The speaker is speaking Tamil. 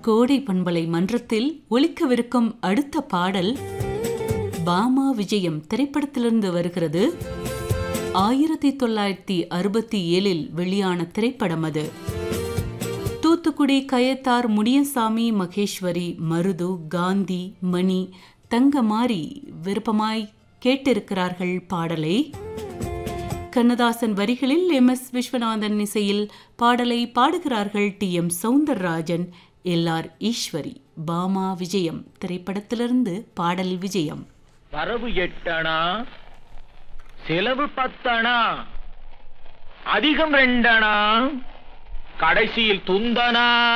கோடை பண்பலை மன்றத்தில் ஒலிக்கவிருக்கும் அடுத்த பாடல் பாமா விஜயம் திரைப்படத்திலிருந்து வருகிறது ஆயிரத்தி தொள்ளாயிரத்தி அறுபத்தி ஏழில் வெளியான திரைப்படம் அது தூத்துக்குடி கயத்தார் முனியசாமி மகேஸ்வரி மருது காந்தி மணி தங்கமாரி விருப்பமாய் கேட்டிருக்கிறார்கள் பாடலை கண்ணதாசன் வரிகளில் எம் எஸ் விஸ்வநாதன் இசையில் பாடலை பாடுகிறார்கள் T M Soundararajan L R Eswari Bama Vijayam திரைப்படத்திலிருந்து பாடல் விஜயம் வரவு எட்டணா செலவு பத்தணா அதிகம் ரெண்டணா கடைசியில் துந்தனா